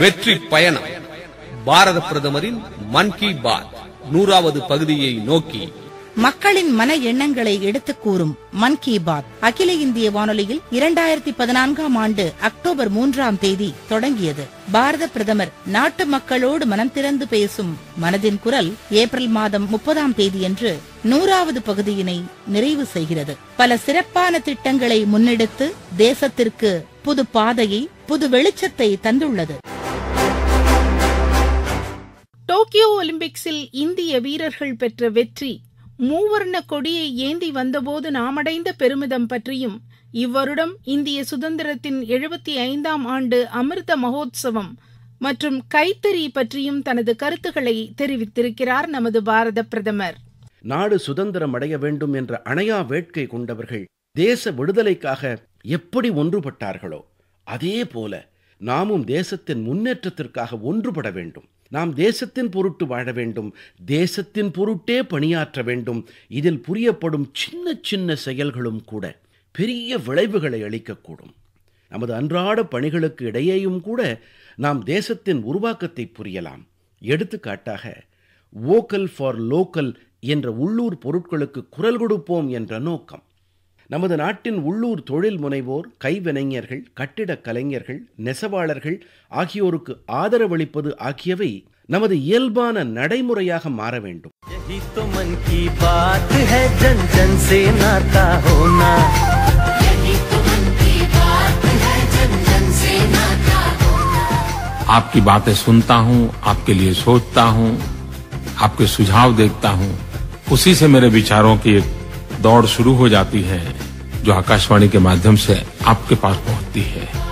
வெற்றி பயணம் பாரத பிரதமரின் மன் கி பாத் நூறாவது பகுதியை நோக்கி மக்களின் மன எண்ணங்களை எடுத்துக் கூறும் மன் கி பாத் அகில இந்திய வானொலியில் இரண்டாயிரத்தி பதினான்காம் ஆண்டு அக்டோபர் மூன்றாம் தேதி தொடங்கியது பாரத பிரதமர் நாட்டு மக்களோடு மனம் திறந்து பேசும் மனதின் குரல் ஏப்ரல் மாதம் முப்பதாம் தேதியன்று நூறாவது பகுதியினை நிறைவு செய்கிறது பல சிறப்பான திட்டங்களை முன்னெடுத்து தேசத்திற்கு புது பாதையை புது வெளிச்சத்தை தந்துள்ளது டோக்கியோ ஒலிம்பிக்ஸில் இந்திய வீரர்கள் பெற்ற வெற்றி மூவர்ண கொடியை ஏந்தி வந்தபோது நாமடைந்த பெருமிதம் பற்றியும் இவ்வருடம் இந்திய சுதந்திரத்தின் எழுபத்தி ஐந்தாம் ஆண்டு அமிர்த மகோத்சவம் மற்றும் கைத்தறி பற்றியும் தனது கருத்துக்களை தெரிவித்திருக்கிறார் நமது பாரத பிரதமர் நாடு சுதந்திரம் அடைய வேண்டும் என்ற அணையா வேட்கை கொண்டவர்கள் தேச விடுதலைக்காக எப்படி ஒன்றுபட்டார்களோ அதே போல நாமும் தேசத்தின் முன்னேற்றத்திற்காக ஒன்றுபட வேண்டும் நாம் தேசத்தின் பொருட்டு வாழ வேண்டும் தேசத்தின் பொருட்டே பணியாற்ற வேண்டும் இதில் புரியப்படும் சின்ன சின்ன செயல்களும் கூட பெரிய விளைவுகளை அளிக்கக்கூடும் நமது அன்றாட பணிகளுக்கு இடையேயும் கூட நாம் தேசத்தின் உருவாக்கத்தை புரியலாம் எடுத்துக்காட்டாக வோக்கல் ஃபார் லோக்கல் என்ற உள்ளூர் பொருட்களுக்கு குரல் கொடுப்போம் என்ற நோக்கம் நமது நாட்டின் உள்ளூர் தொழில் முனைவோர் கைவினைஞர்கள் கட்டிடக் கலைஞர்கள் நெசவாளர்கள் ஆகியோருக்கு ஆதரவளிப்பது ஆகியவை நமது இயல்பான நடைமுறையாக மாற வேண்டும் यही तो मन की बात है जन जन से नाता होना आपकी बातें सुनता हूं आपके लिए सोचता हूं आपके सुझाव देखता हूं उसी से मेरे विचारों की एक दौड़ शुरू हो जाती है जो आकाशवाणी के माध्यम से आपके पास पहुंचती है